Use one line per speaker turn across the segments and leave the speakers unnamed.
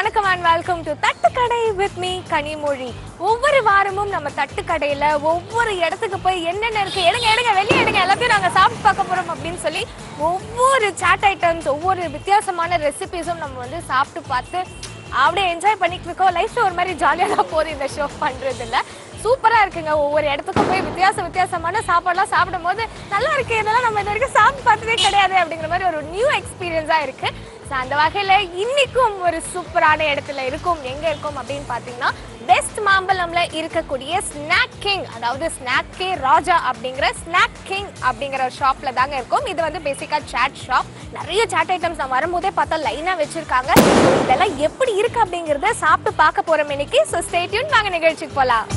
வணக்கம் and welcome to Thattukadai with me Kanimozhi ஒவ்வொரு வாரமும் நம்ம தட்டுக்கடையில ஒவ்வொரு இடத்துக்கு போய் என்னென்ன இருக்கு எடுங்க எடுங்க வெளியே எடுங்க எல்லாத்தையும் நாங்க சாப்பிட்டு பார்க்க போறோம் அப்படின்னு சொல்லி ஒவ்வொரு சாட் ஐட்டம்ஸ் ஒவ்வொரு வித்தியாசமான ரெசிபிஸும் நம்ம வந்து சாப்பிட்டு பார்த்து அப்படியே என்ஜாய் பண்ணிட்டு இருக்கோம் லைஃப்ல ஒரு மாதிரி ஜாலியாக தான் போகுது இந்த ஷோ பண்றதுல சூப்பரா இருக்குங்க ஒவ்வொரு இடத்துக்கும் போய் வித்தியாச வித்தியாசமான சாப்பாடுலாம் சாப்பிடும்போது நல்லா இருக்கு இதெல்லாம் நம்ம இது வரைக்கும் சாப்பிட்டு பார்த்ததே கிடையாது அப்படிங்கிற மாதிரி ஒரு நியூ எக்ஸ்பீரியன்ஸா இருக்கு ஸோ அந்த வகையில இன்னைக்கும் ஒரு சூப்பரான இடத்துல இருக்கும் எங்க இருக்கும் அப்படின்னு பார்த்தீங்கன்னா வெஸ்ட் மாம்பலம்ல இருக்கக்கூடிய ஸ்நாக் கிங் அதாவது ஸ்நாக் கே ராஜா அப்படிங்கிற ஸ்நாக் கிங் அப்படிங்கிற ஒரு ஷாப்ல தாங்க இருக்கும் இது வந்து பேசிக்கா சாட் ஷாப் நிறைய சாட் ஐட்டம்ஸ் நான் வரும்போதே பார்த்தா லைனா வச்சிருக்காங்க So, இதெல்லாம் எப்படி இருக்கு அப்படிங்கறத சாப்பிட்டு பார்க்க போறோம் இன்னைக்கு ஸோ ஸ்டேட்யூன் நாங்க நிகழ்ச்சிக்கு போலாம்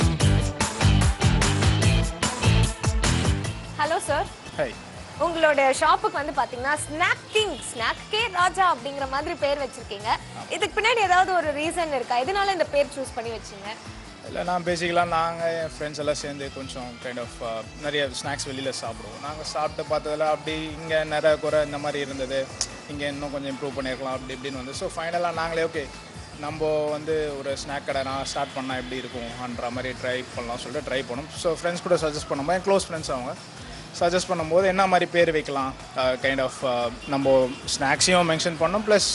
ஹலோ சார்
ஹை
உங்களோட ஷாப்புக்கு வந்து பாத்தீங்கன்னா Snack King Snack K Raja அப்படிங்கிற மாதிரி பேர் வச்சிருக்கீங்க இதுக்கு பின்னாடி ஏதாவது ஒரு ரீசன் இருக்கா எதனால இந்த பேர் சூஸ் பண்ணி வச்சீங்க
இல்லை நான் பேசிக்கலாம் நாங்கள் என் ஃப்ரெண்ட்ஸ் எல்லாம் சேர்ந்து கொஞ்சம் கைண்ட் ஆஃப் நிறைய ஸ்நாக்ஸ் வெளியில் சாப்பிடுவோம் நாங்கள் சாப்பிட்டு பார்த்ததில் அப்படி இங்கே நிறைய குறை இந்த மாதிரி இருந்தது இங்கே இன்னும் கொஞ்சம் இம்ப்ரூவ் பண்ணியிருக்கலாம் அப்படி இப்படின்னு வந்து ஸோ ஃபைனலாக நாங்களே ஓகே நம்ம வந்து ஒரு ஸ்நாக் கடை நான் ஸ்டார்ட் பண்ணால் எப்படி இருக்கும்ன்ற மாதிரி ட்ரை பண்ணலாம் சொல்லிட்டு ட்ரை பண்ணோம் ஸோ ஃப்ரெண்ட்ஸ் கூட சஜஸ்ட் பண்ணும்போது என் க்ளோஸ் ஃப்ரெண்ட்ஸ் அவங்க சஜஸ்ட் பண்ணும்போது என்ன மாதிரி பேர் வைக்கலாம் கைண்ட் ஆஃப் நம்ம ஸ்நாக்ஸையும் மென்ஷன் பண்ணோம் ப்ளஸ்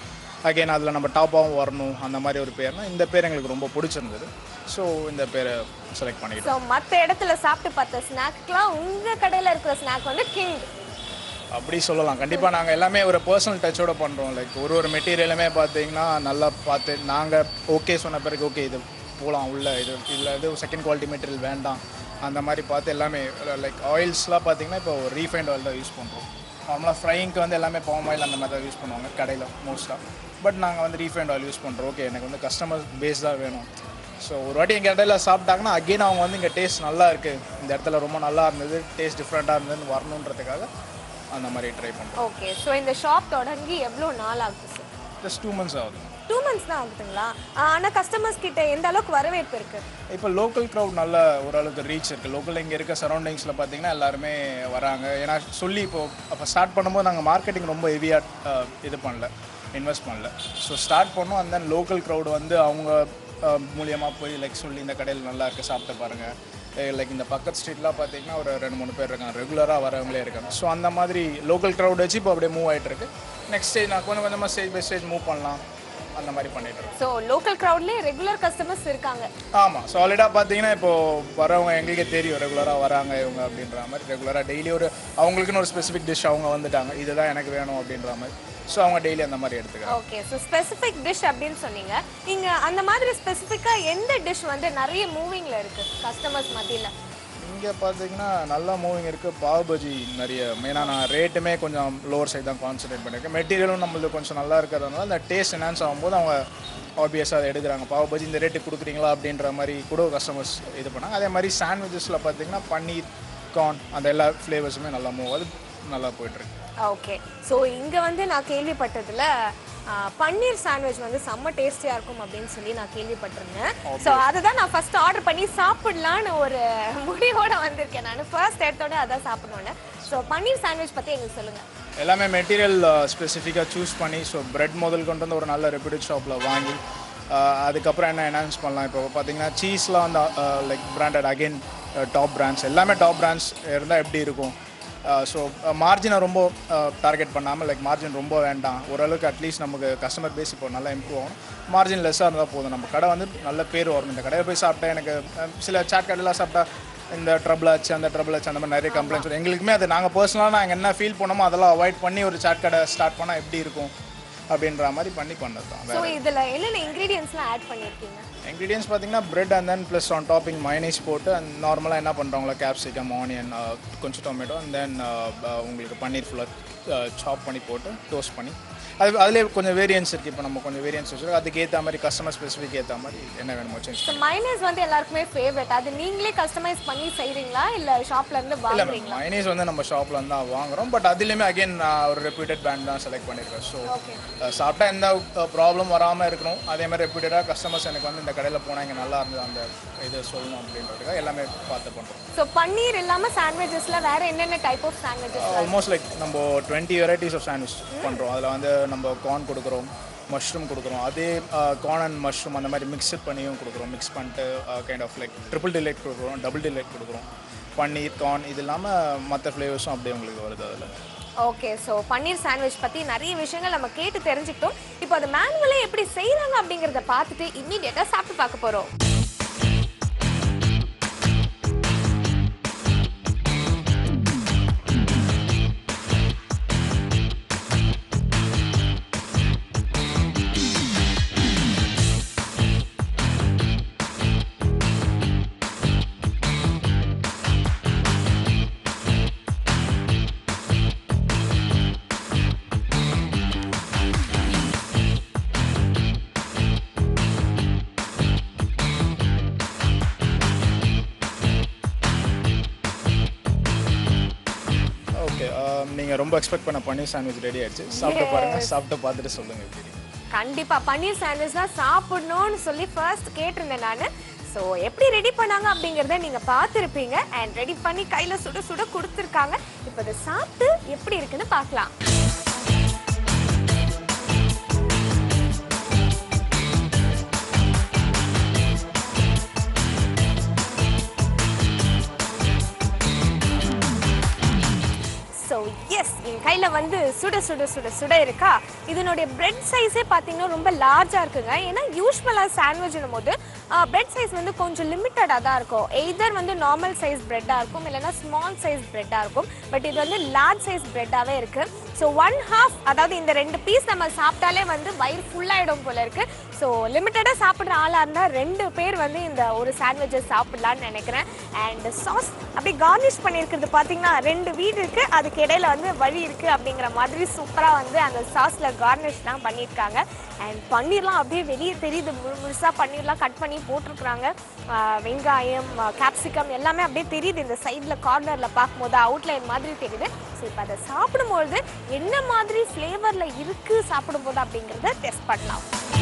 அகைன் அதில் நம்ம டாப்பாகவும் வரணும் அந்த மாதிரி ஒரு பேர்னா இந்த பேர் எங்களுக்கு ரொம்ப பிடிச்சிருந்தது ஸோ இந்த பேரை செலக்ட் பண்ணிக்கிட்டோம்
ஸோ மற்ற இடத்துல சாப்பிட்டு பார்த்த ஸ்நாக்லாம் உங்க கடையில இருக்கிற ஸ்நாக் வந்து கிங்
அப்படி சொல்லலாம் கண்டிப்பாக நாங்கள் எல்லாமே ஒரு பர்சனல் டச்சோட பண்ணுறோம் லைக் ஒரு ஒரு மெட்டீரியலுமே பார்த்தீங்கன்னா நல்லா பார்த்து நாங்கள் ஓகே சொன்ன பிறகு ஓகே இது போகலாம் உள்ள இது இல்லை இது செகண்ட் குவாலிட்டி மெட்டீரியல் வேண்டாம் அந்த மாதிரி பார்த்து எல்லாமே லைக் ஆயில்ஸ்லாம் பார்த்தீங்கன்னா இப்போ ரீஃபைண்ட் ஆயில் தான் யூஸ் பண்ணுறோம் நார்மலாக ஃப்ரைங்க்கு வந்து எல்லாமே பாம் ஆயில் அந்த மாதிரி தான் யூஸ் பண்ணுவாங்க கடையில் மோஸ்ட்டாக பட் நாங்கள் வந்து ரீஃபைண்ட் ஆயில் யூஸ் பண்ணுறோம் ஓகே எனக்கு வந்து கஸ்டமர் பேஸ் தான் வேணும் ஸோ ஒரு வாட்டி எங்கள் இடையில சாப்பிட்டாங்கன்னா அகெயின் அவங்க வந்து இங்கே டேஸ்ட் நல்லா இருக்குது இந்த இடத்துல ரொம்ப நல்லா இருந்தது டேஸ்ட் டிஃப்ரெண்ட்டாக இருந்ததுன்னு வரணுன்றதுக்காக அந்த மாதிரி ட்ரை பண்ணுறோம்
ஓகே ஸோ இந்த ஷாப் தொடங்கி எவ்வளோ நாள் ஆகுது சார்
ஜஸ்ட் டூ மந்த்ஸ் ஆகுது
டூ மந்த்ஸ் தான் ஆகுதுங்களா ஆனால் கஸ்டமர்ஸ் கிட்ட எந்த அளவுக்கு வரவேற்பு இருக்கு
இப்போ லோக்கல் க்ரௌட் நல்ல ஓரளவுக்கு ரீச் இருக்குது லோக்கல் இங்கே இருக்க சரௌண்டிங்ஸில் பார்த்தீங்கன்னா எல்லாருமே வராங்க ஏன்னா சொல்லி இப்போ அப்போ ஸ்டார்ட் பண்ணும்போது நாங்கள் மார்க்கெட்டிங் ரொம்ப ஹெவியாக இது பண்ணல இன்வெஸ்ட் பண்ணல ஸோ ஸ்டார்ட் பண்ணோம் அந்த லோக்கல் க்ரௌட் வந்து அவங்க மூலியமாக போய் லைக் சொல்லி இந்த கடையில் நல்லா இருக்குது சாப்பிட்டு பாருங்கள் லைக் இந்த பக்கத்து ஸ்ட்ரீட்லாம் பார்த்தீங்கன்னா ஒரு ரெண்டு மூணு பேர் இருக்காங்க ரெகுலராக வரவங்களே இருக்காங்க ஸோ அந்த மாதிரி லோக்கல் க்ரௌட் வச்சு இப்போ அப்படியே மூவ் ஆகிட்டு இருக்கு நெக்ஸ்ட் ஸ்டேஜ் நான் கொஞ்சம் கொஞ்சமாக ஸ்டேஜ் பை ஸ்டேஜ் மூவ் பண்ணலாம் அந்த மாதிரி பண்ணிட்டு இருக்கோம்
ஸோ லோக்கல் க்ரௌட்லேயே ரெகுலர் கஸ்டமர்ஸ் இருக்காங்க
ஆமாம் சாலிடாக பார்த்தீங்கன்னா இப்போ வரவங்க எங்களுக்கே தெரியும் ரெகுலராக வராங்க இவங்க அப்படின்ற மாதிரி ரெகுலராக டெய்லி ஒரு அவங்களுக்குன்னு ஒரு ஸ்பெசிஃபிக் டிஷ் அவங்க வந்துட்டாங்க இதுதான் எனக்கு வேணும் அப்படின்ற மாதிரி ஸோ அவங்க டெய்லி அந்த மாதிரி எடுத்துக்கிறாங்க
ஓகே ஸோ ஸ்பெசிஃபிக் டிஷ் அப்படின்னு சொன்னீங்க நீங்க அந்த மாதிரி ஸ்பெசிஃபிக்காக எந்த டிஷ் வந்து நிறைய மூவிங்ல இருக்கு கஸ்டமர்ஸ் மத்தியில
இங்கே பார்த்தீங்கன்னா நல்லா மூவிங் இருக்குது பாவ் பஜி நிறைய மெயினாக நான் ரேட்டுமே கொஞ்சம் லோவர் சைட் தான் கான்சன்ட்ரேட் பண்ணியிருக்கேன் மெட்டீரியலும் நம்மளுக்கு கொஞ்சம் நல்லா இருக்கிறதுனால அந்த டேஸ்ட் என்ஹான்ஸ் ஆகும்போது அவங்க ஆப்வியஸாக அதை எடுக்கிறாங்க பாவ் பஜி இந்த ரேட்டு கொடுக்குறீங்களா அப்படின்ற மாதிரி கூட கஸ்டமர்ஸ் இது பண்ணாங்க அதே மாதிரி சாண்ட்விச்சஸில் பார்த்தீங்கன்னா பன்னீர் கார்ன் அந்த எல்லா ஃப்ளேவர்ஸுமே நல்லா மூவ் அது நல்லா போயிட்டுருக்கு
ஓகே ஸோ இங்க வந்து நான் கேள்விப்பட்டதுல ஆ, பன்னீர் சாண்ட்விச் வந்து செம்ம டேஸ்டியா இருக்கும் அப்படின்னு சொல்லி நான் கேள்விப்பட்டிருந்தேன் ஸோ அதை தான் நான் ஃபர்ஸ்ட் ஆர்டர் பண்ணி சாப்பிடலான்னு ஒரு முடிவோட வந்திருக்கேன் நான் ஃபர்ஸ்ட் எடுத்தோட அதான் சாப்பிடணுன்னு ஸோ பன்னீர் சாண்ட்விச் பத்தி எங்களுக்கு சொல்லுங்க
எல்லாமே மெட்டீரியல் ஸ்பெசிஃபிக்காக சூஸ் பண்ணி ஸோ பிரெட் முதல் கொண்டு வந்து ஒரு நல்ல ரெப்யூட்டட் ஷாப்பில் வாங்கி அஹ், அதுக்கப்புறம் என்ன என்ஹான்ஸ் பண்ணலாம் இப்போ பார்த்தீங்கன்னா சீஸ்லாம் வந்து like branded again top brands எல்லாமே டாப் பிராண்ட்ஸ் இருந்தால் எப்படி இருக்கும் ஸோ மார்ஜினை ரொம்ப டார்கெட் பண்ணாமல் லைக் மார்ஜின் ரொம்ப வேண்டாம் ஓரளவுக்கு அட்லீஸ்ட் நமக்கு கஸ்டமர் பேஸ் இப்போ நல்லா இம்ப்ரூவ் ஆகும் மார்ஜின் லெஸ்ஸாக இருந்தால் போதும் நம்ம கடை வந்து நல்ல பேர் வரும் இந்த கடையில் போய் சாப்பிட்டா எனக்கு அஹ், சில சாட் கடையெல்லாம் சாப்பிட்டா இந்த ட்ரபிள் ஆச்சு அந்த ட்ரபிள் ஆச்சு அந்த மாதிரி நிறைய கம்ப்ளைண்ட்ஸ் வரும் எங்களுக்குமே அது நாங்கள் பர்சனலாக நாங்கள் என்ன ஃபீல் பண்ணோமோ அதெல்லாம் அவாய்ட் பண்ணி ஒரு சாட் கடை ஸ்டார்ட் பண்ணால் எப்படி இருக்கும் அப்படின்ற மாதிரி பண்ணி பண்ணது தான்
ஸோ இதுல என்னென்ன இன்க்ரீடியன்ஸ்லாம் ஆட் பண்ணியிருக்கீங்க
இன்க்ரீடியன்ஸ் பார்த்தீங்கன்னா bread and then plus on topping minus போட்டு அண்ட் நார்மலாக என்ன பண்ணுறாங்களோ கேப்சிகம் ஆனியன் கொஞ்சம் டொமேட்டோ அண்ட் தென் உங்களுக்கு பன்னீர் ஃபுல்லாக சாப் பண்ணி போட்டு டோஸ்ட் பண்ணி அது அதுலேயே கொஞ்சம் வேரியன்ஸ் இருக்குது இப்போ நம்ம கொஞ்சம் வேரியன்ஸ் வச்சுருக்கோம் அதுக்கு ஏற்ற மாதிரி கஸ்டமர் ஸ்பெசிஃபிக் ஏற்ற மாதிரி என்ன வேணுமோ சேஞ்ச்
ஸோ மைனஸ் வந்து எல்லாருக்குமே ஃபேவரட் அது நீங்களே கஸ்டமைஸ் பண்ணி செய்றீங்களா இல்ல ஷாப்ல இருந்து
இல்லை
வாங்குறீங்களா
மைனீஸ் வந்து நம்ம ஷாப்பில் வந்து தான் வாங்குறோம் பட் அதுலேயுமே அகைன் நான் ஒரு ரெப்யூட்டட் பிராண்ட் தான் செலக்ட் பண்ணியிருக்கேன் ஸோ சாப்பிட்டா எந்த ப்ராப்ளம் வராமல் இருக்கணும் அதே மாதிரி ரெப்யூட்டடாக கஸ்டமர்ஸ் எனக்கு வந்து இந்த கடையில் போனால் இங்கே நல்லா இருந்தது அந்த இது சொல்லணும் அப்படின்றதுக்காக எல்லாமே பார்த்து பண்ணுறோம்
ஸோ பன்னீர் இல்லாம சாண்ட்விச்சஸ்ல வேற என்னென்ன type of sandwiches
almost like நம்ம டுவெண்ட்டி வெரைட்டிஸ் ஆஃப் சாண்ட்விச் பண்ணுறோம் அதில் வந்து நம்ம கார்ன் கொடுக்குறோம் மஷ்ரூம் கொடுக்குறோம் அதே கார்ன் அண்ட் மஷ்ரூம் அந்த மாதிரி மிக்ஸ் பண்ணியும் கொடுக்குறோம் மிக்ஸ் பண்ணிட்டு kind of like triple delight கொடுக்குறோம் டபுள் டிலைட் கொடுக்குறோம் பன்னீர் கார்ன் இது இல்லாமல் மற்ற ஃப்ளேவர்ஸும் அப்படியே உங்களுக்கு வருது அதில்
ஓகே ஸோ பன்னீர் சாண்ட்விச் பற்றி நிறைய விஷயங்கள் நம்ம கேட்டு தெரிஞ்சுக்கிட்டோம் இப்போ அது மேனுவலே எப்படி செய்கிறாங்க அப்படிங்கிறத பார்த்துட்டு இம்மீடியட்டாக சாப்பிட்டு பார்க்க போகிறோம்
ஓகே நீங்கள் ரொம்ப எக்ஸ்பெக்ட் பண்ண பன்னீர் சாண்ட்விச் ரெடி ஆயிடுச்சு சாப்பிட்டு பாருங்கள் சாப்பிட்டு பார்த்துட்டு சொல்லுங்கள் எப்படி இருக்கு.
கண்டிப்பாக பன்னீர் சாண்ட்விச் தான் சாப்பிடணும்னு சொல்லி ஃபர்ஸ்ட் கேட்டிருந்தேன் நான் ஸோ எப்படி ரெடி பண்ணாங்க அப்படிங்கிறத நீங்கள் பார்த்துருப்பீங்க அண்ட் ரெடி பண்ணி கையில் சுட சுட கொடுத்துருக்காங்க இப்போ இதை சாப்பிட்டு எப்படி இருக்குன்னு பார்க்கலாம் ஸோ எஸ் என் கையில் வந்து சுட சுட சுட சுட இருக்கா இதனுடைய பிரெட் சைஸே பார்த்தீங்கன்னா ரொம்ப லார்ஜாக இருக்குங்க ஏன்னா யூஸ்வலாக சாண்ட்விச்னும் போது பிரெட் சைஸ் வந்து கொஞ்சம் லிமிட்டடாக தான் இருக்கும் எய்தர் வந்து நார்மல் சைஸ் பிரெட்டாக இருக்கும் இல்லைன்னா ஸ்மால் சைஸ் பிரெட்டாக இருக்கும் பட் இது வந்து லார்ஜ் சைஸ் பிரெட்டாகவே இருக்குது ஸோ ஒன் ஹாஃப் அதாவது இந்த ரெண்டு பீஸ் நம்ம சாப்பிட்டாலே வந்து வயிறு ஃபுல்லாகிடும் போல இருக்குது ஸோ லிமிட்டடாக சாப்பிட்ற ஆளாக இருந்தால் ரெண்டு பேர் வந்து இந்த ஒரு சாண்ட்விச்சை சாப்பிட்லான்னு நினைக்கிறேன் அண்ட் சாஸ் அப்படியே கார்னிஷ் பண்ணியிருக்கிறது பார்த்தீங்கன்னா ரெண்டு வீடு இருக்குது அதுக்கு இடையில வந்து வழி இருக்குது அப்படிங்கிற மாதிரி சூப்பராக வந்து அந்த சாஸில் கார்னிஷ்லாம் பண்ணியிருக்காங்க அண்ட் பன்னீர்லாம் அப்படியே வெளியே தெரியுது முழு முழுசாக பன்னீர்லாம் கட் பண்ணி போட்டிருக்கிறாங்க ஆஹ் வெங்காயம் கேப்சிகம் எல்லாமே அப்படியே தெரியுது இந்த சைடில் கார்னரில் பார்க்கும்போது அவுட்லைன் மாதிரி தெரியுது ஸோ இப்போ அதை சாப்பிடும்பொழுது என்ன மாதிரி ஃப்ளேவரில் இருக்குது சாப்பிடும்போது அப்படிங்கிறத டெஸ்ட் பண்ணலாம்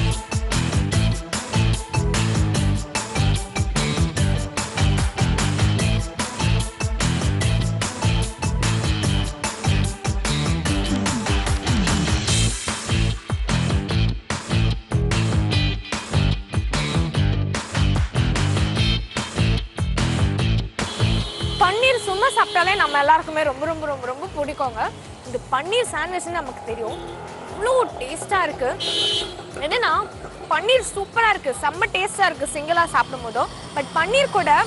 பன்னீர் சும்மா சாப்பிட்டாலே நம்ம எல்லாருக்குமே ரொம்ப ரொம்ப ரொம்ப ரொம்ப பிடிக்குங்க இந்த பன்னீர் சாண்ட்விச்னு நமக்கு தெரியும் இவ்வளோ டேஸ்ட்டாக இருக்குது என்னன்னா பன்னீர் சூப்பராக இருக்குது செம்ம டேஸ்ட்டாக இருக்குது சிங்கிளாக சாப்பிடும் போதும் பட் பன்னீர் கூட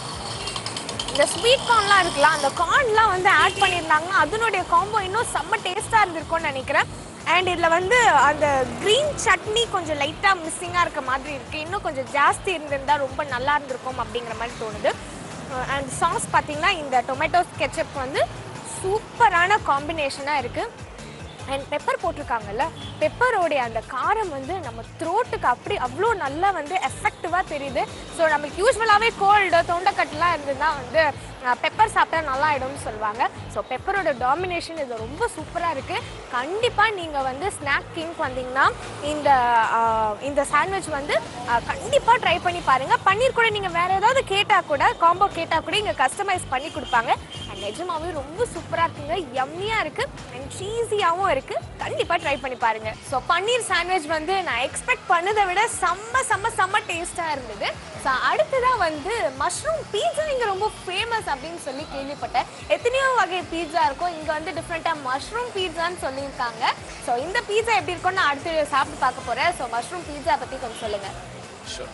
இந்த ஸ்வீட் கார்ன்லாம் இருக்குல்ல அந்த கார்ன்லாம் வந்து ஆட் பண்ணியிருந்தாங்கன்னா அதனுடைய காம்போ இன்னும் செம்ம டேஸ்ட்டாக இருந்திருக்கும்னு நினைக்கிறேன் அண்ட் இதில் வந்து அந்த க்ரீன் சட்னி கொஞ்சம் லைட்டாக மிஸ்ஸிங்காக இருக்க மாதிரி இருக்குது இன்னும் கொஞ்சம் ஜாஸ்தி இருந்திருந்தா ரொம்ப நல்லா இருந்திருக்கும் அப்படிங்கிற மாதிரி தோணுது அண்ட் சாஸ் பார்த்தீங்கன்னா இந்த டொமேட்டோ கெச்சப் வந்து சூப்பரான காம்பினேஷனாக இருக்குது அண்ட் பெப்பர் போட்டிருக்காங்கல்ல பெப்பரோடைய அந்த காரம் வந்து நம்ம த்ரோட்டுக்கு அப்படி அவ்வளோ நல்லா வந்து எஃபெக்டிவாக தெரியுது ஸோ நமக்கு யூஸ்வலாகவே கோல்டு தொண்டைக்கட்டுலாம் இருந்ததுன்னா வந்து பெப்பர் சாப்பிட்டா நல்லா ஆயிடும்னு சொல்லுவாங்க ஸோ பெப்பரோட டாமினேஷன் இது ரொம்ப சூப்பராக இருக்குது கண்டிப்பாக நீங்கள் வந்து ஸ்நாக் கிங்க் வந்தீங்கன்னா இந்த ஆஹ், இந்த சாண்ட்விச் வந்து கண்டிப்பாக ட்ரை பண்ணி பாருங்கள் பன்னீர் கூட நீங்கள் வேறு ஏதாவது கேட்டால் கூட காம்போ கேட்டால் கூட இங்கே கஸ்டமைஸ் பண்ணி கொடுப்பாங்க அண்ட் நிஜமாவே ரொம்ப சூப்பராக இருக்குங்க யம்மியாக இருக்குது அண்ட் சீஸியாகவும் இருக்குது கண்டிப்பாக ட்ரை பண்ணி பாருங்க ஸோ பன்னீர் சாண்ட்விச் வந்து நான் எக்ஸ்பெக்ட் பண்ணதை விட செம்ம செம்ம செம்ம டேஸ்ட்டாக இருந்தது ஸோ அடுத்ததாக வந்து மஷ்ரூம் பீட்சா இங்கே ரொம்ப ஃபேமஸ் அப்படின்னு சொல்லி கேள்விப்பட்டேன் எத்தனையோ வகை பீட்சா இருக்கும் இங்கே வந்து டிஃப்ரெண்ட்டாக மஷ்ரூம் பீட்சான்னு சொல்லியிருக்காங்க ஸோ இந்த பீட்சா எப்படி இருக்கும்னு நான் அடுத்து சாப்பிட்டு பார்க்க போகிறேன் ஸோ மஷ்ரூம் பீட்சா பற்றி கொஞ்சம் சொல்லுங்கள்
sure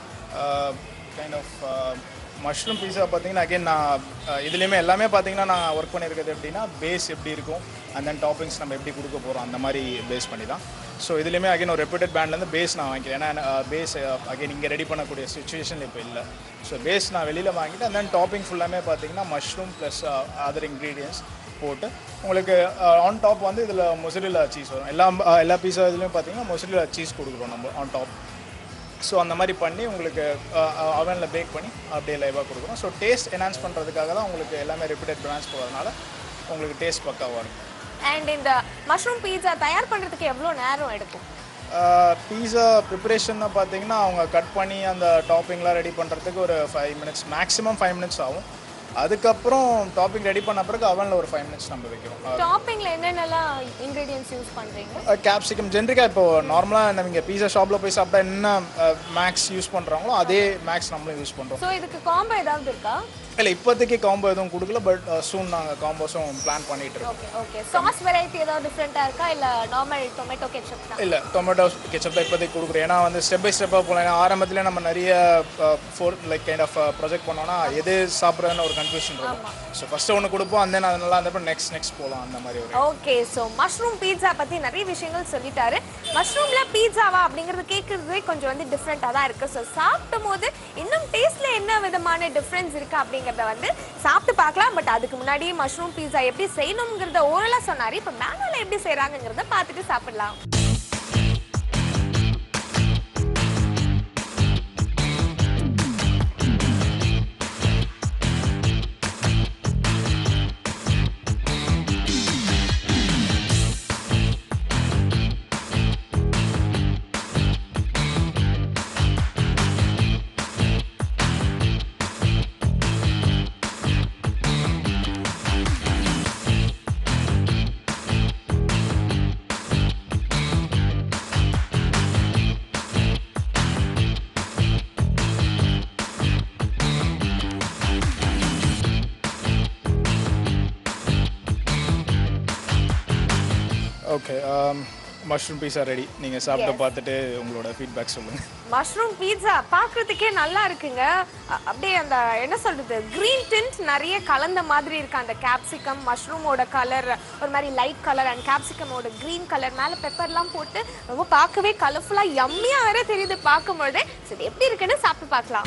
kind of mushroom pizza பார்த்தீங்கன்னா அகைன் நான் uh, இதுலேயுமே எல்லாமே பார்த்தீங்கன்னா நான் ஒர்க் பண்ணியிருக்கிறது எப்படின்னா பேஸ் எப்படி இருக்கும் அண்ட் தென் டாப்பிங்ஸ் நம்ம எப்படி கொடுக்க போகிறோம் அந்த மாதிரி பேஸ் பண்ணி தான் ஸோ இதுலேயுமே அகைன் ஒரு ரெப்யூட்டட் பேண்ட்லேருந்து பேஸ் நான் வாங்கிக்கிறேன் ஏன்னா பேஸ் அகைன் இங்கே ரெடி பண்ணக்கூடிய சுச்சுவேஷன் இப்போ இல்லை ஸோ பேஸ் நான் வெளியில் வாங்கிட்டு அண்ட் தென் டாப்பிங் ஃபுல்லாமே பார்த்தீங்கன்னா மஷ்ரூம் ப்ளஸ் அதர் இன்க்ரீடியன்ஸ் போட்டு உங்களுக்கு ஆன் டாப் வந்து இதில் மொசரிலா சீஸ் வரும் எல்லா uh, எல்லா பீஸா இதுலேயும் பார்த்தீங்கன்னா மொசரிலா சீஸ் கொடுக்குறோம் நம்ம ஆன் டாப் ஸோ அந்த மாதிரி பண்ணி உங்களுக்கு அவனில் பேக் பண்ணி அப்படியே லைவாக கொடுக்குறோம் ஸோ டேஸ்ட் என்ஹான்ஸ் பண்ணுறதுக்காக தான் உங்களுக்கு எல்லாமே ரிப்பீட்டட் பிரான்ச் போகிறதுனால உங்களுக்கு டேஸ்ட் பக்காவாக இருக்கும்
அண்ட் இந்த மஷ்ரூம் பீட்சா தயார் பண்ணுறதுக்கு எவ்வளோ நேரம் எடுக்கும்
பீஸா ப்ரிப்பரேஷன் பார்த்தீங்கன்னா அவங்க கட் பண்ணி அந்த டாப்பிங்லாம் ரெடி பண்ணுறதுக்கு ஒரு five minutes maximum five minutes ஆகும் அதுக்கப்புறம் டாப்பிங் ரெடி பண்ண பிறகு அவனில் ஒரு ஃபைவ் மினிட்ஸ் நம்ம வைக்கிறோம்
டாப்பிங்ல என்னென்னலாம் இன்கிரீடியன்ஸ் யூஸ் பண்றீங்க
கேப்சிகம் ஜென்ரிக்காக இப்போ நார்மலாக நம்ம இங்கே பீஸா ஷாப்பில் போய் சாப்பிட்டா என்ன மேக்ஸ் யூஸ் பண்ணுறாங்களோ அதே மேக்ஸ் நம்மளும் யூஸ் பண்ணுறோம்
ஸோ இதுக்கு காம்போ ஏதாவது இருக்கா
இல்லை இப்போதைக்கு காம்போ எதுவும் கொடுக்கல பட் சூன் நாங்கள் காம்போஸும் பிளான் பண்ணிட்டு இருக்கோம்
ஓகே ஓகே சாஸ் வெரைட்டி ஏதாவது டிஃப்ரெண்ட்டாக இருக்கா இல்லை நார்மல் டொமேட்டோ கெச்சப் தான்
இல்லை டொமேட்டோ கெச்சப் தான் இப்போதைக்கு கொடுக்குறோம் ஏன்னா வந்து ஸ்டெப் பை ஸ்டெப்பாக போகலாம் ஏன்னா ஆரம்பத்தில் நம்ம நிறைய four like kind of project பண்ணோம்னா எது சாப்பிட்றதுன்னு ஒரு கன்ஃபியூஷன் இருக்கும் ஸோ ஃபஸ்ட்டு ஒன்று கொடுப்போம் அந்த அது நல்லா இருந்தப்போ நெக்ஸ்ட் நெக்ஸ்ட் போகலாம் அந்த மாதிரி ஒரு
ஓகே ஸோ மஷ்ரூம் பீட்சா பற்றி நிறைய விஷயங்கள் சொல்லிட்டாரு மஷ்ரூமில் பீட்சாவா அப்படிங்கிறது கேட்குறதே கொஞ்சம் வந்து டிஃப்ரெண்ட்டாக தான் இருக்குது ஸோ சாப்பிடும் போது இன்னும் டேஸ்ட்டில் என்ன விதமான டிஃப்ரென்ஸ் இருக்குது அப்படிங்கிறத வந்து சாப்பிட்டு பார்க்கலாம் பட் அதுக்கு முன்னாடி மஷ்ரூம் பீட்சா எப்படி செய்யணுங்கிறத ஓரலாக சொன்னார் இப்போ மேனுவலில் எப்படி செய்கிறாங்கங்கிறத பார்த்துட்டு சாப்பிடலாம்
ஓகே மஷ்ரூம் பீஸா ரெடி நீங்கள் சாப்பிட்டு பார்த்துட்டு உங்களோட ஃபீட்பேக் சொல்லுங்கள்
மஷ்ரூம் பீட்சா பார்க்குறதுக்கே நல்லா இருக்குங்க அ- அப்படியே அந்த என்ன சொல்றது க்ரீன் டிண்ட் நிறைய கலந்த மாதிரி இருக்கு அந்த கேப்சிகம் மஷ்ரூமோட கலர் ஒரு மாதிரி லைட் கலர் அண்ட் கேப்சிகமோட க்ரீன் கலர் மேலே பெப்பர்லாம் போட்டு ரொம்ப பார்க்கவே கலர்ஃபுல்லாக யம்மியாக வேற தெரியுது பார்க்கும்பொழுது சரி எப்படி இருக்குன்னு சாப்பிட்டு பார்க்கலாம்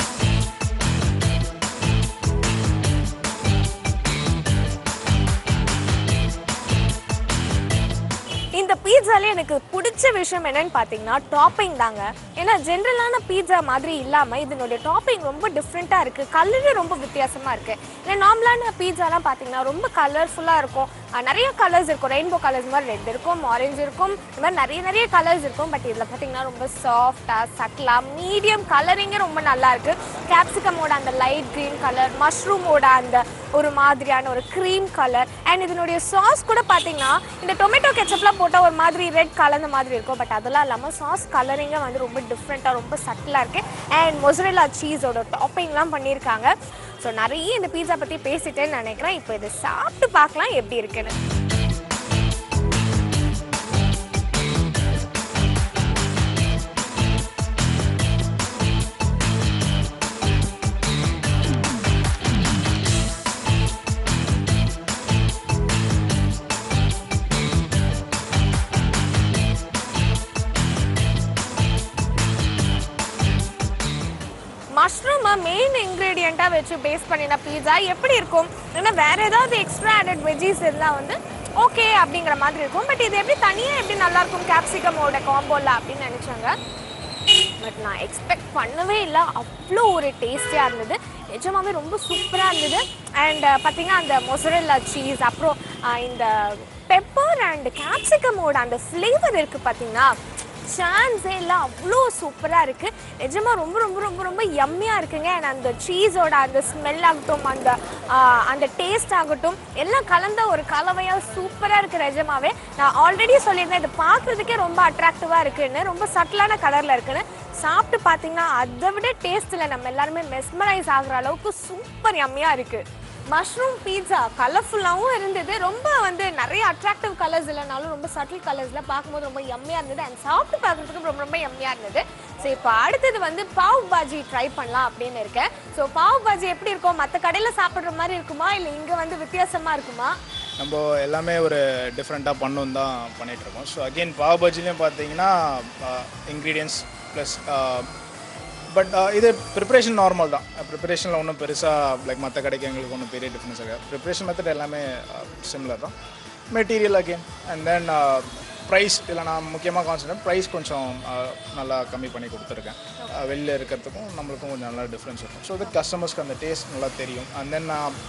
இந்த பீட்சாலே எனக்கு பிடிச்ச விஷயம் என்னன்னு பார்த்தீங்கன்னா டாப்பிங் தாங்க ஏன்னா ஜென்ரலான பீட்சா மாதிரி இல்லாமல் இதனுடைய டாப்பிங் ரொம்ப டிஃப்ரெண்ட்டாக இருக்குது கலரே ரொம்ப வித்தியாசமாக இருக்குது ஏன்னா நார்மலான பீட்சாலாம் பார்த்தீங்கன்னா ரொம்ப கலர்ஃபுல்லாக இருக்கும் அஹ் நிறைய கலர்ஸ் இருக்கும் ரெயின்போ கலர்ஸ் மாதிரி ரெட் இருக்கும் ஆரஞ்சு இருக்கும் இந்த மாதிரி நிறைய நிறைய கலர்ஸ் இருக்கும் பட் இதில் பார்த்தீங்கன்னா ரொம்ப சாஃப்டாக சட்டலாக மீடியம் கலரிங்கே ரொம்ப நல்லா இருக்கு கேப்சிகமோட அந்த லைட் க்ரீன் கலர் மஷ்ரூமோட அந்த ஒரு மாதிரியான ஒரு க்ரீம் கலர் அண்ட் இதனுடைய சாஸ் கூட பார்த்தீங்கன்னா இந்த டொமேட்டோ கெச்சப்லாம் போட்டால் ஒரு மாதிரி ரெட் கலந்த மாதிரி இருக்கும் பட் அதெல்லாம் இல்லாமல் சாஸ் கலரிங்கே வந்து ரொம்ப டிஃப்ரெண்ட்டாக ரொம்ப சட்டிலாக இருக்குது அண்ட் மொசரெல்லா சீஸோட டாப்பிங்லாம் பண்ணியிருக்காங்க ஸோ நிறைய இந்த பீட்சா பற்றி பேசிட்டேன்னு நினைக்கிறேன் இப்போ இதை சாப்பிட்டு பார்க்கலாம் எப்படி இருக்குன்னு மஷ்ரூமை மெயின் இன்க்ரீடியண்ட்டாக வச்சு பேஸ் பண்ணின பீட்சா எப்படி இருக்கும் ஏன்னா வேற ஏதாவது எக்ஸ்ட்ரா ஆடட் வெஜ்ஜீஸ் இருந்தால் வந்து ஓகே அப்படிங்கிற மாதிரி இருக்கும் பட் இது எப்படி தனியாக எப்படி நல்லா இருக்கும் கேப்சிகமோட காம்போல அப்படின்னு நினச்சாங்க பட் நான் எக்ஸ்பெக்ட் பண்ணவே இல்லை அவ்வளோ ஒரு டேஸ்டியாக இருந்தது நிஜமாவே ரொம்ப சூப்பராக இருந்தது அண்ட் பார்த்தீங்கன்னா அந்த மொசரெல்லா சீஸ் அப்புறம் அஹ், இந்த பெப்பர் அண்ட் கேப்சிகமோட அந்த ஃப்ளேவர் இருக்குது பார்த்தீங்கன்னா சான்ஸே இல்லை அவ்வளோ சூப்பராக இருக்குது நிஜமாக ரொம்ப ரொம்ப ரொம்ப ரொம்ப யம்மியாக இருக்குங்க அண்ட் அந்த சீஸோட அந்த ஸ்மெல் ஆகட்டும் அந்த ஆஹ், அந்த டேஸ்ட் ஆகட்டும் எல்லாம் கலந்த ஒரு கலவையாக சூப்பராக இருக்குது நிஜமாவே நான் ஆல்ரெடி சொல்லியிருந்தேன் இது பார்க்குறதுக்கே ரொம்ப அட்ராக்டிவாக இருக்குன்னு ரொம்ப சட்டிலான கலரில் இருக்குன்னு சாப்பிட்டு பார்த்தீங்கன்னா அதை விட டேஸ்ட்டில் நம்ம எல்லாருமே மெஸ்மரைஸ் ஆகுற அளவுக்கு சூப்பர் யம்மியாக இருக்குது மஷ்ரூம் பீட்சா கலர்ஃபுல்லாகவும் இருந்தது ரொம்ப வந்து நிறைய அட்ராக்டிவ் கலர்ஸ் இல்லைனாலும் ரொம்ப சட்டில் கலர்ஸில் பார்க்கும்போது ரொம்ப யம்மியாக இருந்தது அண்ட் சாப்பிட்டு பார்க்குறதுக்கு ரொம்ப ரொம்ப யம்மியாக இருந்தது ஸோ இப்போ அடுத்தது வந்து பாவ் பாஜி ட்ரை பண்ணலாம் அப்படின்னு இருக்கேன் ஸோ பாவ் பாஜி எப்படி இருக்கும் மற்ற கடையில் சாப்பிட்ற மாதிரி இருக்குமா இல்லை இங்கே வந்து வித்தியாசமாக இருக்குமா
நம்ம எல்லாமே ஒரு டிஃப்ரெண்ட்டாக பண்ணணும் தான் பண்ணிகிட்ருக்கோம் ஸோ அகெயின் பாவ் பஜ்ஜிலையும் பார்த்தீங்கன்னா இன்க்ரீடியன்ஸ் ப்ளஸ் பட் இது ப்ரிப்பரேஷன் நார்மல் தான் ப்ரிப்பரேஷனில் ஒன்றும் பெருசாக லைக் மற்ற கடைக்கு எங்களுக்கு ஒன்றும் பெரிய டிஃப்ரென்ஸ் இருக்காது ப்ரிப்பரேஷன் மெத்தட் எல்லாமே சிமிலர் தான் material again and then price இதில் நான் முக்கியமாக கான்சன்ட்ரேட் ப்ரைஸ் கொஞ்சம் uh, நல்லா கம்மி பண்ணி கொடுத்துருக்கேன் Uh, வெளில இருக்கிறதுக்கும் நம்மளுக்கும் கொஞ்சம் நல்லா டிஃப்ரென்ஸ் இருக்கும் ஸோ தட் கஸ்டமர்ஸ்க்கு அந்த டேஸ்ட் நல்லா தெரியும் அண்ட் தென்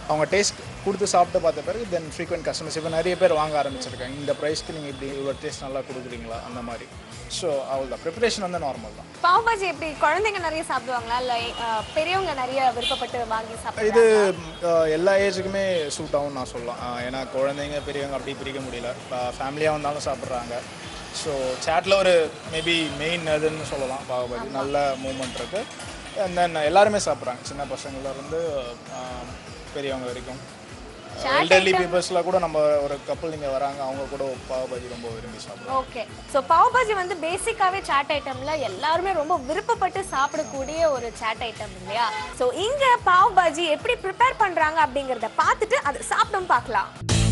அவங்க டேஸ்ட் கொடுத்து சாப்பிட்டு பார்த்த பிறகு தென் ஃப்ரீக்வெண்ட் கஸ்டமர்ஸ் இப்போ நிறைய பேர் வாங்க ஆரம்பிச்சிருக்காங்க இந்த ப்ரைஸ்க்கு நீங்கள் இப்படி இவ்வளோ டேஸ்ட் நல்லா கொடுக்குறீங்களா அந்த மாதிரி ஸோ அவ்வளோதான் ப்ரிப்பரேஷன் வந்து நார்மல் தான்
பாவ் பாஜி எப்படி குழந்தைங்க நிறைய சாப்பிடுவாங்களா இல்ல அஹ், பெரியவங்க நிறைய விருப்பப்பட்டு வாங்கி சாப்பிடுவாங்க
இது அஹ், எல்லா ஏஜுக்குமே சூட் ஆகும் நான் சொல்லலாம் அஹ், ஏன்னா குழந்தைங்க பெரியவங்க அப்படி பிரிக்க முடியல ஃபேமிலியாக வந்தாலும் சாப்பிட்றாங்க ஸோ சேட்டில் ஒரு மேபி மெயின் இதுன்னு சொல்லலாம் பாகுபலி நல்ல மூமெண்ட் இருக்குது அண்ட் தென் எல்லாருமே சாப்பிட்றாங்க சின்ன பசங்கள்ல இருந்து அஹ், பெரியவங்க வரைக்கும் எல்டர்லி பீப்புள்ஸில் கூட நம்ம ஒரு கப்பல் நீங்கள் வராங்க அவங்க கூட பாகுபலி ரொம்ப விரும்பி சாப்பிடுவாங்க
ஓகே ஸோ பாவ் பாஜி வந்து பேசிக்காவே சாட் ஐட்டம்ல எல்லாருமே ரொம்ப விருப்பப்பட்டு சாப்பிடக்கூடிய ஒரு சாட் ஐட்டம் இல்லையா ஸோ இங்க பாவ் பாஜி எப்படி ப்ரிப்பேர் பண்றாங்க அப்படிங்கறத பார்த்துட்டு அதை சாப்பிடும் பார்க்கலாம்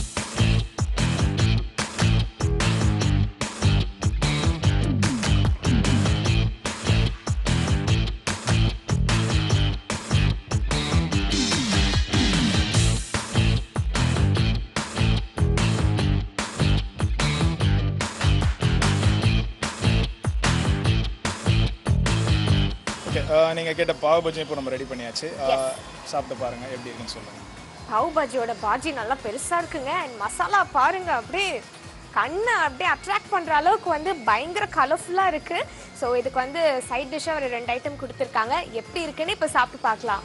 ஓகே நீங்கள் கேட்ட பாவு பஜ்ஜி இப்போ நம்ம ரெடி பண்ணியாச்சு அஹ், சாப்பிட்டு பாருங்கள் எப்படி இருக்குன்னு சொல்லுங்கள்
பாவ் பாஜியோட பாஜி நல்லா பெருசா இருக்குங்க அண்ட் மசாலா பாருங்க அப்படியே கண்ணை அப்படியே அட்ராக்ட் பண்ற அளவுக்கு வந்து பயங்கர கலர்ஃபுல்லா இருக்கு ஸோ இதுக்கு வந்து சைட் டிஷ்ஷாக ஒரு ரெண்டு ஐட்டம் கொடுத்துருக்காங்க எப்படி இருக்குன்னு இப்போ சாப்பிட்டு பார்க்கலாம்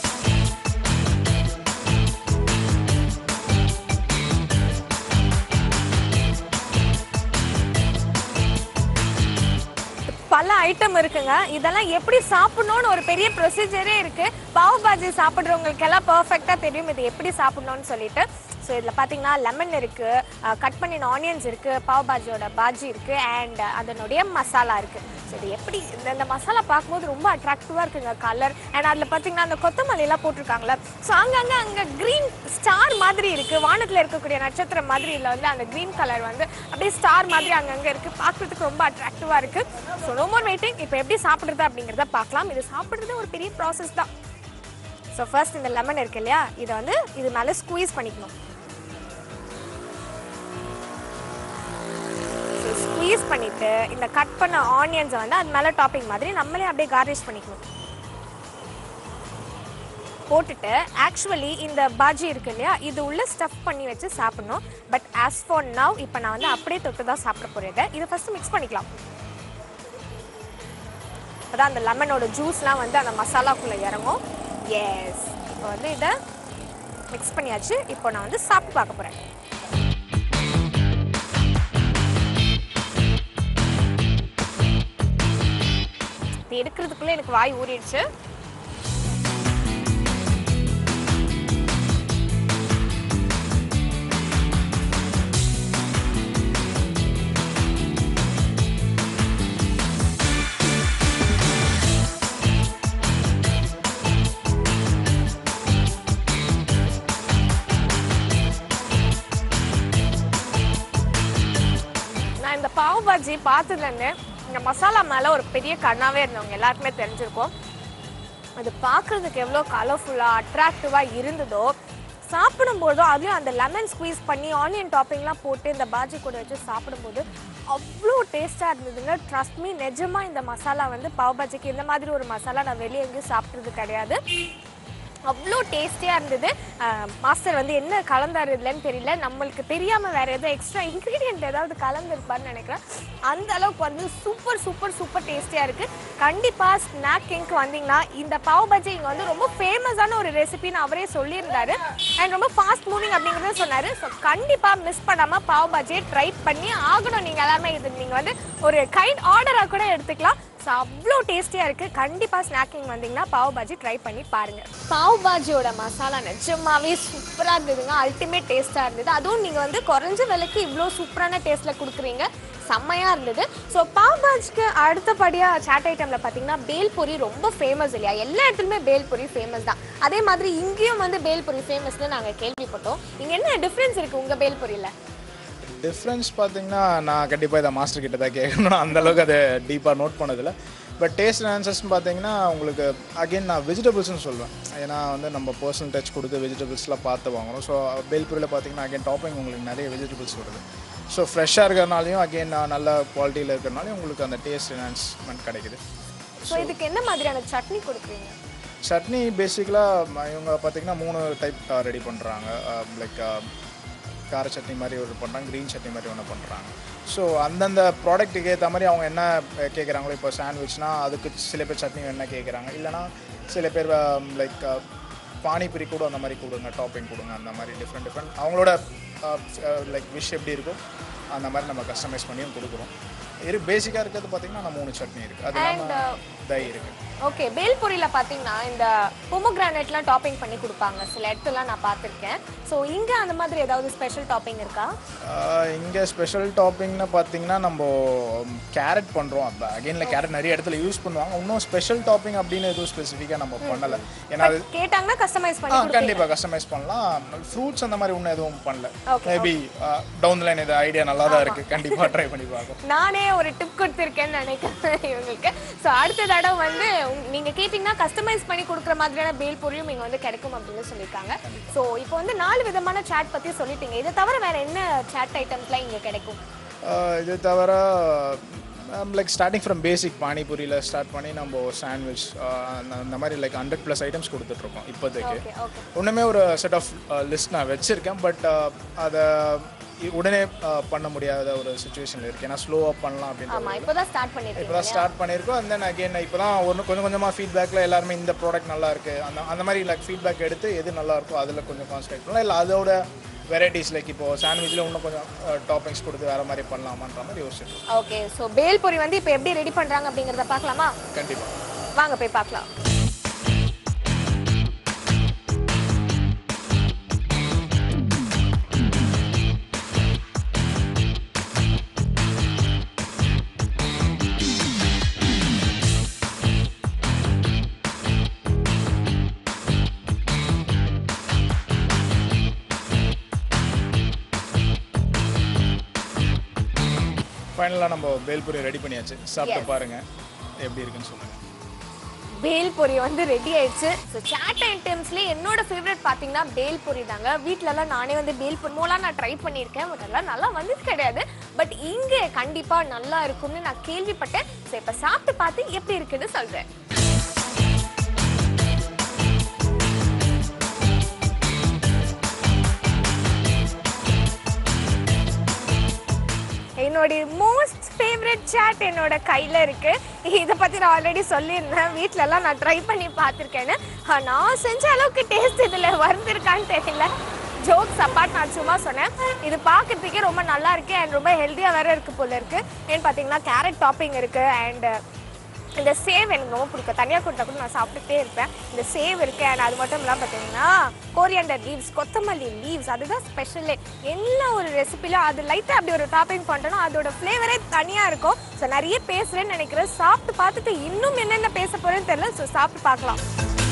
பல ஐட்டம் இருக்குங்க இதெல்லாம் எப்படி சாப்பிடணும்னு ஒரு பெரிய ப்ரொசீஜரே இருக்கு பாவ் பாஜி சாப்பிட்றவங்களுக்கெல்லாம் பர்ஃபெக்டாக தெரியும் இது எப்படி சாப்பிடணும்னு சொல்லிட்டு ஸோ இதில் பார்த்தீங்கன்னா லெமன் இருக்கு கட் பண்ணின ஆனியன்ஸ் இருக்கு பாவ் பாஜியோட பாஜி இருக்கு அண்ட் அதனுடைய மசாலா இருக்கு ஸோ இது எப்படி இந்த இந்த மசாலா பார்க்கும்போது ரொம்ப அட்ராக்டிவாக இருக்குங்க கலர் அண்ட் அதில் பார்த்தீங்கன்னா அந்த கொத்தமல்லி எல்லாம் போட்டிருக்காங்களே ஸோ அங்கங்கே அங்கே க்ரீன் ஸ்டார் மாதிரி இருக்கு வானத்தில் இருக்கக்கூடிய நட்சத்திரம் மாதிரி இல்லை வந்து அந்த க்ரீன் கலர் வந்து அப்படியே ஸ்டார் மாதிரி அங்கங்கே இருக்கு பார்க்குறதுக்கு ரொம்ப அட்ராக்டிவாக இருக்கு ஸோ நோ மோர் வெயிட்டிங் இப்போ எப்படி சாப்பிட்றது அப்படிங்கிறத பார்க்கலாம் இது சாப்பிட்றது ஒரு பெரிய ப்ராசஸ் தான் ஸோ ஃபர்ஸ்ட் இந்த லெமன் இருக்கு இல்லையா இதை வந்து இது மேலே ஸ்குவீஸ் பண்ணிக்கணும் ஸோ ஸ்குவீஸ் பண்ணிட்டு இந்த கட் பண்ண ஆனியன்ஸை வந்து அது மேலே டாப்பிங் மாதிரி நம்மளே அப்படியே கார்னிஷ் பண்ணிக்கணும் போட்டுட்டு ஆக்சுவலி இந்த பாஜி இருக்கு இல்லையா இது உள்ள ஸ்டஃப் பண்ணி வச்சு சாப்பிடணும் பட் ஆஸ் ஃபார் நவ் இப்போ நான் வந்து அப்படியே தொட்டு தான் சாப்பிட போகிறேன் இதை ஃபஸ்ட்டு மிக்ஸ் பண்ணிக்கலாம் அதான் அந்த லெமனோட ஜூஸ்லாம் வந்து அந்த மசாலாக்குள்ளே இறங்கும் எஸ் இப்போ வந்து இதை மிக்ஸ் பண்ணியாச்சு இப்போ நான் வந்து சாப்பிட்டு பார்க்க போகிறேன் இது எடுக்கிறதுக்குள்ளே எனக்கு வாய் ஊறிடுச்சு நான் இந்த பாவ் பாஜி பார்த்ததுலேருந்து இந்த மசாலா மேலே ஒரு பெரிய கண்ணாவே இருந்தவங்க எல்லாருக்குமே தெரிஞ்சிருக்கும் அது பார்க்குறதுக்கு எவ்வளோ கலர்ஃபுல்லாக அட்ராக்டிவாக இருந்ததோ சாப்பிடும்போதும் அதுலேயும் அந்த லெமன் ஸ்குவீஸ் பண்ணி ஆனியன் டாப்பிங்லாம் போட்டு இந்த பாஜி கூட வச்சு சாப்பிடும்போது அவ்வளோ டேஸ்ட்டாக இருந்ததுங்க ட்ரஸ்ட் மீ நிஜமாக இந்த மசாலா வந்து பாவ் பாஜிக்கு இந்த மாதிரி ஒரு மசாலா நான் வெளியே எங்கேயும் சாப்பிட்றது கிடையாது அவ்வளோ டேஸ்டியாக இருந்தது மாஸ்டர் வந்து என்ன கலந்தாரு இதுலன்னு தெரியல நம்மளுக்கு தெரியாமல் வேறு எதுவும் எக்ஸ்ட்ரா இன்க்ரீடியன்ட் ஏதாவது கலந்துருப்பான்னு நினைக்கிறேன் அந்த அளவுக்கு வந்து சூப்பர் சூப்பர் சூப்பர் டேஸ்டியாக இருக்குது கண்டிப்பாக ஸ்நாக் கிங்க்கு வந்தீங்கன்னா இந்த பாவ் பஜ்ஜி இங்கே வந்து ரொம்ப ஃபேமஸான ஒரு ரெசிபின்னு அவரே சொல்லியிருந்தாரு அண்ட் ரொம்ப ஃபாஸ்ட் மூவிங் அப்படிங்கிறத சொன்னார் ஸோ கண்டிப்பாக மிஸ் பண்ணாமல் பாவ் பஜ்ஜியை ட்ரை பண்ணி ஆகணும் நீங்கள் எல்லாமே இது நீங்கள் வந்து ஒரு கைண்ட் ஆர்டராக கூட எடுத்துக்கலாம் ஸோ அவ்வளோ டேஸ்டியாக இருக்குது கண்டிப்பாக ஸ்நாக்கிங் வந்தீங்கன்னா பாவ் பாஜி ட்ரை பண்ணி பாருங்கள் பாவ் பாஜியோட மசாலா நிஜமாவே சூப்பராக இருந்ததுங்க அல்டிமேட் டேஸ்ட்டாக இருந்தது அதுவும் நீங்கள் வந்து குறைஞ்ச விலைக்கு இவ்வளோ சூப்பரான டேஸ்ட்டில் கொடுக்குறீங்க செம்மையாக இருந்தது ஸோ பாவ் பாஜிக்கு அடுத்தபடியாக சாட் ஐட்டமில் பார்த்தீங்கன்னா பேல்பூரி ரொம்ப ஃபேமஸ் இல்லையா எல்லா இடத்துலையுமே பேல்பூரி ஃபேமஸ் தான் அதே மாதிரி இங்கேயும் வந்து பேல்பூரி ஃபேமஸ்னு நாங்கள் கேள்விப்பட்டோம் இங்கே என்ன டிஃப்ரென்ஸ் இருக்குது உங்கள் பேல்பூரியில்
டிஃப்ரென்ஸ் பார்த்தீங்கன்னா நான் கண்டிப்பாக இதை மாஸ்டர் கிட்ட தான் கேட்கணும் அந்த அளவுக்கு அதை டீப்பாக நோட் பண்ணதில்லை பட் டேஸ்ட் ஆன்சர்ஸ்னு பார்த்தீங்கன்னா உங்களுக்கு அகைன் நான் வெஜிடபிள்ஸ்னு சொல்லுவேன் ஏன்னா வந்து நம்ம பர்சனல் டச் கொடுத்து வெஜிடபிள்ஸ்லாம் பார்த்து வாங்குறோம் ஸோ பேல்பூரியில் பார்த்தீங்கன்னா அகைன் டாப்பிங் உங்களுக்கு நிறைய வெஜிடபிள்ஸ் வருது ஸோ ஃப்ரெஷ்ஷாக இருக்கிறனாலையும் அகைன் நல்ல குவாலிட்டியில் இருக்கிறனாலையும் உங்களுக்கு அந்த டேஸ்ட் என்ஹான்ஸ்மெண்ட் கிடைக்குது
ஸோ இதுக்கு என்ன மாதிரியான சட்னி கொடுக்குறீங்க
சட்னி பேசிக்கலாக இவங்க பார்த்தீங்கன்னா மூணு டைப் ரெடி பண்ணுறாங்க லைக் கார சட்னி மாதிரி ஒரு பண்ணுறாங்க க்ரீன் சட்னி மாதிரி ஒன்று பண்ணுறாங்க ஸோ அந்தந்த ப்ராடக்ட்டுக்கு ஏற்ற மாதிரி அவங்க என்ன கேட்குறாங்களோ இப்போ சாண்ட்விச்னா அதுக்கு சில பேர் சட்னி என்ன கேட்குறாங்க இல்லைனா சில பேர் லைக் பானிபூரி கூட அந்த மாதிரி கொடுங்க டாப்பிங் கொடுங்க அந்த மாதிரி டிஃப்ரெண்ட் டிஃப்ரெண்ட் அவங்களோட லைக் விஷ் எப்படி இருக்கோ அந்த மாதிரி நம்ம கஸ்டமைஸ் பண்ணியும் கொடுக்குறோம் இரு பேசிக்காக இருக்கிறது பார்த்தீங்கன்னா நம்ம மூணு சட்னி இருக்குது அது இல்லாமல் தை இருக்குது
ஓகே பேல்பூரியில பாத்தீங்கன்னா இந்த பொமோகிரானேட்லாம் டாப்பிங் பண்ணி கொடுப்பாங்க சில இடத்துல நான் பார்த்துருக்கேன் ஸோ இங்க அந்த மாதிரி ஏதாவது ஸ்பெஷல் டாப்பிங் இருக்கா
இங்கே ஸ்பெஷல் டாப்பிங்னு பார்த்தீங்கன்னா நம்ம கேரட் பண்ணுறோம் அப்போ அகைனில் கேரட் நிறைய இடத்துல யூஸ் பண்ணுவாங்க இன்னும் ஸ்பெஷல் டாப்பிங் அப்படின்னு எதுவும் ஸ்பெசிஃபிக்காக நம்ம பண்ணலை ஏன்னா அது
கேட்டாங்கன்னா கஸ்டமைஸ்
ஆ
பண்ணி கொடுப்பீங்க
கண்டிப்பாக கஸ்டமைஸ் பண்ணலாம் ஃப்ரூட்ஸ் அந்த மாதிரி ஒன்றும் எதுவும் பண்ணல
Okay,
மேபி டவுன் லைன் இது ஐடியா நல்லா தான் இருக்குது கண்டிப்பாக ட்ரை பண்ணி பார்க்கலாம்
நானே ஒரு டிப் கொடுத்துருக்கேன்னு நினைக்கிறேன் இவங்களுக்கு ஸோ அடுத்த தடவை வந்து உங்க- நீங்க கேட்டிங்கன்னா கஸ்டமைஸ் பண்ணி கொடுக்குற மாதிரியான பேல் பொரியும் இங்க வந்து கிடைக்கும் அப்படின்னு சொல்லியிருக்காங்க ஸோ இப்போ வந்து நாலு விதமான சாட் பத்தி சொல்லிட்டீங்க இதை தவிர வேற என்ன சாட் ஐட்டம்ஸ்லாம் இங்க கிடைக்கும்
ஆஹ் இது தவிர லைக் ஸ்டார்டிங் ஃப்ரம் பேசிக் பானிபூரியில் ஸ்டார்ட் பண்ணி நம்ம சாண்ட்விச் அந்த மாதிரி லைக் ஹண்ட்ரட் ப்ளஸ் ஐட்டம்ஸ் கொடுத்துட்ருக்கோம் இப்போதைக்கு
ஓகே ஓகே
ஒன்றுமே ஒரு செட் ஆஃப் லிஸ்ட் நான் வச்சுருக்கேன் பட் அதை இ- உடனே uh, பண்ண முடியாத ஒரு சுச்சுவேஷனில் இருக்கு ஏன்னா ஸ்லோவாக பண்ணலாம் அப்படின்ற
ஆமா இப்போதான் ஸ்டார்ட் பண்ணிருக்கீங்க
இப்போ தான் ஸ்டார்ட் பண்ணியிருக்கோம் அண்ட் தென் அகெயின் இப்போ தான் ஒன்று கொஞ்சம் கொஞ்சமாக ஃபீட்பேக்கில் எல்லாருமே இந்த ப்ராடக்ட் நல்லா இருக்கு அந்த அந்த மாதிரி லைக் ஃபீட்பேக் எடுத்து எது நல்லா இருக்கோ அதில் கொஞ்சம் கான்சன்ட்ரேட் பண்ணலாம் இல்லை அதோட வெரைட்டிஸ் லைக் இப்போ சாண்ட்விச்சில் இன்னும் கொஞ்சம் டாப்பிங்ஸ் கொடுத்து வேறு மாதிரி பண்ணலாமான்ற மாதிரி யோசிச்சிருக்கோம்
ஓகே ஸோ பேல் பொரி வந்து இப்போ எப்படி ரெடி பண்றாங்க அப்படிங்கறத பார்க்கலாமா
கண்டிப்பாக
வாங்க போய் பார்க்கலாம்
ஃபைனலாக நம்ம பேல்பூரி ரெடி பண்ணியாச்சு சாப்பிட்டு பாருங்க எப்படி இருக்குன்னு சொல்லுங்கள்
பேல் பொரி வந்து ரெடி ஆயிடுச்சு ஸோ சாட் ஐட்டம்ஸ்லேயே என்னோட ஃபேவரட் பார்த்தீங்கன்னா பேல் பொரி தாங்க வீட்டிலலாம் நானே வந்து பேல் பொரி மூலம் நான் ட்ரை பண்ணியிருக்கேன் பட் எல்லாம் நல்லா வந்தது கிடையாது பட் இங்கே கண்டிப்பாக நல்லா இருக்கும்னு நான் கேள்விப்பட்டேன் ஸோ இப்போ சாப்பிட்டு பார்த்து எப்படி இருக்குன்னு சொல்கிறேன் என்னுடைய மோஸ்ட் ஃபேவரட் சாட் என்னோட கையில் இருக்கு இதை பற்றி நான் ஆல்ரெடி சொல்லியிருந்தேன் வீட்டிலலாம் நான் ட்ரை பண்ணி பார்த்துருக்கேன்னு ஆ, நான் செஞ்ச அளவுக்கு டேஸ்ட் இதில் வந்திருக்கான்னு தெரியல ஜோக்ஸ் அப்பாட் நான் சும்மா சொன்னேன் இது பார்க்கறதுக்கே ரொம்ப நல்லா இருக்கு அண்ட் ரொம்ப ஹெல்த்தியாக வேற இருக்கு போல இருக்கு ஏன்னு பார்த்தீங்கன்னா கேரட் டாப்பிங் இருக்கு அண்ட் இந்த சேவ் எனக்கு ரொம்ப பிடிக்கும் தனியாக கொடுத்தா கூட நான் சாப்பிட்டுட்டே இருப்பேன் இந்த சேவ் இருக்கு அண்ட் அது மட்டும் இல்லாமல் பார்த்தீங்கன்னா கோரியண்டர் லீவ்ஸ் கொத்தமல்லி லீவ்ஸ் அதுதான் ஸ்பெஷலே எல்லா ஒரு ரெசிபிலும் அது லைட்டாக அப்படி ஒரு டாப்பிங் பண்ணுறோன்னா அதோட ஃப்ளேவரே தனியாக இருக்கும் ஸோ நிறைய பேசுகிறேன்னு நினைக்கிறேன் சாப்பிட்டு பார்த்துட்டு இன்னும் என்னென்ன பேச போகிறேன்னு தெரியல ஸோ சாப்பிட்டு பார்க்கலாம்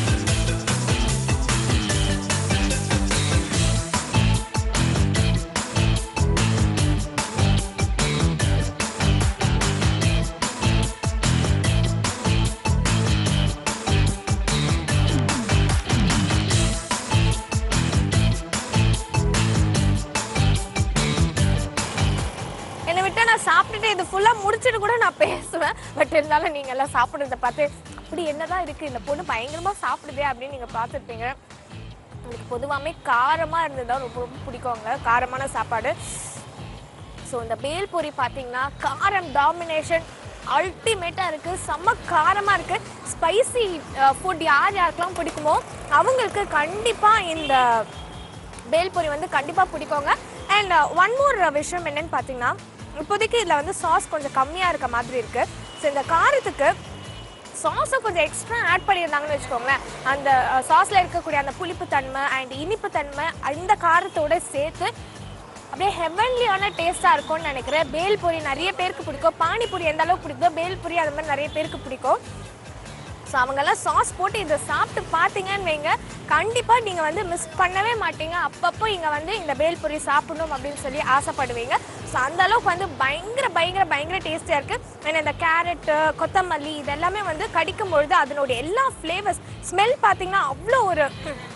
என்னை விட்டா நான் சாப்பிட்டுட்டு இது ஃபுல்லாக முடிச்சுட்டு கூட நான் பேசுவேன் பட் இருந்தாலும் நீங்கள் எல்லாம் சாப்பிட்றத பார்த்து அப்படி என்னதான் இருக்குது இந்த பொண்ணு பயங்கரமாக சாப்பிடுதே அப்படின்னு நீங்கள் பார்த்துருப்பீங்க எனக்கு பொதுவாகவே காரமாக இருந்தது தான் ரொம்ப ரொம்ப பிடிக்குங்க காரமான சாப்பாடு ஸோ இந்த பேல் பொரி பார்த்தீங்கன்னா காரம் டாமினேஷன் அல்டிமேட்டாக இருக்குது செம்ம காரமாக இருக்குது ஸ்பைசி ஃபுட் யார் யாருக்கெல்லாம் பிடிக்குமோ அவங்களுக்கு கண்டிப்பாக இந்த பேல்பூரி வந்து கண்டிப்பாக பிடிக்குங்க அண்ட் ஒன் மோர் விஷயம் என்னன்னு பார்த்தீங்கன்னா இப்போதைக்கு இதில் வந்து சாஸ் கொஞ்சம் கம்மியாக இருக்க மாதிரி இருக்குது ஸோ இந்த காரத்துக்கு சாஸை கொஞ்சம் எக்ஸ்ட்ரா ஆட் பண்ணியிருந்தாங்கன்னு வச்சுக்கோங்களேன் அந்த சாஸில் இருக்கக்கூடிய அந்த புளிப்பு தன்மை அண்ட் இனிப்பு தன்மை அந்த காரத்தோட சேர்த்து அப்படியே ஹெவன்லியான டேஸ்ட்டாக இருக்கும்னு நினைக்கிறேன் பேல்பூரி நிறைய பேருக்கு பிடிக்கும் பானிபூரி எந்த அளவுக்கு பிடிக்குதோ பேல்பூரி அது மாதிரி நிறைய பேருக்கு பிடிக்கும் ஸோ அவங்கெல்லாம் சாஸ் போட்டு இதை சாப்பிட்டு பார்த்தீங்கன்னு வைங்க கண்டிப்பாக நீங்கள் வந்து மிஸ் பண்ணவே மாட்டீங்க அப்பப்போ இங்கே வந்து இந்த பேல்பூரி சாப்பிடணும் அப்படின்னு சொல்லி ஆசைப்படுவீங்க ஸோ அந்த அளவுக்கு வந்து பயங்கர பயங்கர பயங்கர டேஸ்டியாக இருக்குது ஏன்னா இந்த கேரட்டு கொத்தமல்லி இதெல்லாமே வந்து கடிக்கும் பொழுது அதனுடைய எல்லா ஃப்ளேவர்ஸ் ஸ்மெல் பார்த்தீங்கன்னா அவ்வளோ ஒரு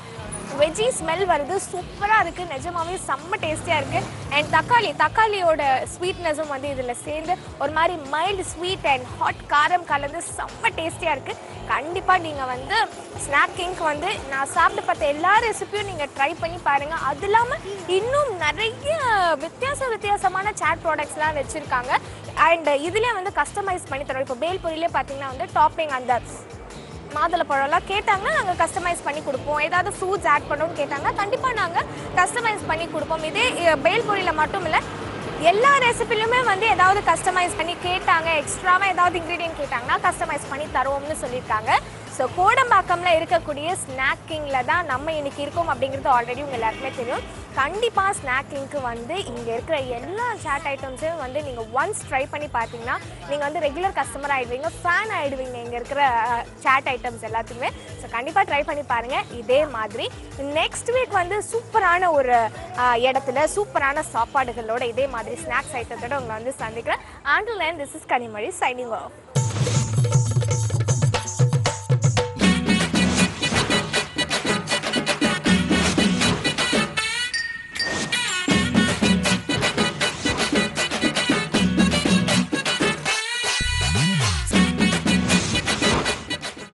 வெஜ்ஜி ஸ்மெல் வருது சூப்பராக இருக்குது நிஜமாவே செம்ம டேஸ்டியாக இருக்குது அண்ட் தக்காளி தக்காளியோட ஸ்வீட்னஸும் வந்து இதில் சேர்ந்து ஒரு மாதிரி மைல்டு ஸ்வீட் அண்ட் ஹாட் காரம் கலந்து செம்ம டேஸ்டியாக இருக்குது கண்டிப்பாக நீங்கள் வந்து ஸ்நாக்கிங்க்கு வந்து நான் சாப்பிட்டு பார்த்த எல்லா ரெசிபியும் நீங்கள் ட்ரை பண்ணி பாருங்கள் அது இல்லாமல் இன்னும் நிறைய வித்தியாச வித்தியாசமான சேட் ப்ராடக்ட்ஸ்லாம் வச்சுருக்காங்க அண்ட் இதுலேயே வந்து கஸ்டமைஸ் பண்ணி தரோம் இப்போ பேல்பூரிலே பார்த்தீங்கன்னா வந்து டாப்பிங் அந்த மாதுளப்பழம்லாம் கேட்டாங்கன்னா நாங்கள் கஸ்டமைஸ் பண்ணி கொடுப்போம் ஏதாவது ஃப்ரூட்ஸ் ஆட் பண்ணணும்னு கேட்டாங்கன்னா கண்டிப்பாக நாங்கள் கஸ்டமைஸ் பண்ணி கொடுப்போம் இதே அஹ், பேல்பூரியில் மட்டும் இல்லை எல்லா ரெசிபிலுமே வந்து ஏதாவது கஸ்டமைஸ் பண்ணி கேட்டாங்க எக்ஸ்ட்ராவாக ஏதாவது இன்க்ரீடியன்ட் கேட்டாங்கன்னா கஸ்டமைஸ் பண்ணி தருவோம்னு சொல்லியிருக்காங்க ஸோ கோடம்பாக்கம்ல இருக்கக்கூடிய ஸ்நாக்கிங்கில் தான் நம்ம இன்னைக்கு இருக்கோம் அப்படிங்கிறது ஆல்ரெடி உங்கள் எல்லாருக்குமே தெரியும் கண்டிப்பாக ஸ்நாக்கிங்க்கு வந்து இங்கே இருக்கிற எல்லா சாட் ஐட்டம்ஸையும் வந்து நீங்கள் ஒன்ஸ் ட்ரை பண்ணி பார்த்தீங்கன்னா நீங்கள் வந்து ரெகுலர் கஸ்டமர் ஆகிடுவீங்க ஃபேன் ஆகிடுவீங்க இங்கே இருக்கிற சாட் ஐட்டம்ஸ் எல்லாத்துக்குமே ஸோ கண்டிப்பாக ட்ரை பண்ணி பாருங்கள் இதே மாதிரி நெக்ஸ்ட் வீக் வந்து சூப்பரான ஒரு அஹ், இடத்துல சூப்பரான சாப்பாடுகளோட இதே மாதிரி ஸ்நாக்ஸ் ஐட்டத்தோட உங்களை வந்து சந்திக்கிறேன் ஆண்டில் this is Kanimozhi signing of